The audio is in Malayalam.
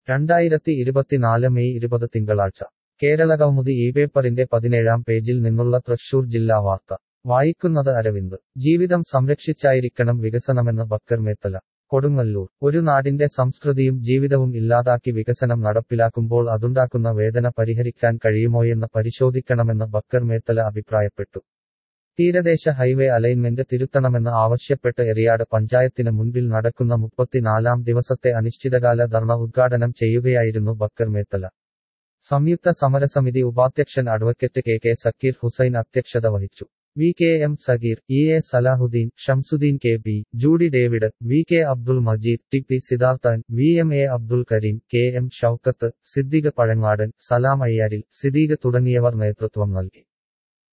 രണ്ടായിരത്തി ഇരുപത്തിനാല് മെയ് ഇരുപത് തിങ്കളാഴ്ച കേരള കൗമുദി ഈ പേപ്പറിന്റെ പതിനേഴാം പേജിൽ നിന്നുള്ള തൃശൂർ ജില്ലാ വാർത്ത വായിക്കുന്നത് അരവിന്ദ് ജീവിതം സംരക്ഷിച്ചായിരിക്കണം വികസനമെന്ന് ബക്കർ മേത്തല കൊടുങ്ങല്ലൂർ ഒരു നാടിന്റെ സംസ്കൃതിയും ജീവിതവും ഇല്ലാതാക്കി വികസനം നടപ്പിലാക്കുമ്പോൾ അതുണ്ടാക്കുന്ന വേദന പരിഹരിക്കാൻ കഴിയുമോയെന്ന് പരിശോധിക്കണമെന്ന് ബക്കർ മേത്തല അഭിപ്രായപ്പെട്ടു തീരദേശ ഹൈവേ അലൈൻമെന്റ് തിരുത്തണമെന്ന് ആവശ്യപ്പെട്ട് എറിയാട് പഞ്ചായത്തിന് മുൻപിൽ നടക്കുന്ന മുപ്പത്തിനാലാം ദിവസത്തെ അനിശ്ചിതകാല ധർണ ഉദ്ഘാടനം ചെയ്യുകയായിരുന്നു ബക്കർ മേത്തല സംയുക്ത സമരസമിതി ഉപാധ്യക്ഷൻ advocate K K Zakir Hussain അധ്യക്ഷത വഹിച്ചു V K M Sageer E A Salahuddin Shamsuddin K P Judy David V K Abdul Majeed T P Siddharthan V M A Abdul Kareem K M Shoukath Siddique Pazhangadan Salam Ayyaril Siddique തുടങ്ങിയവർ നേതൃത്വം നൽകി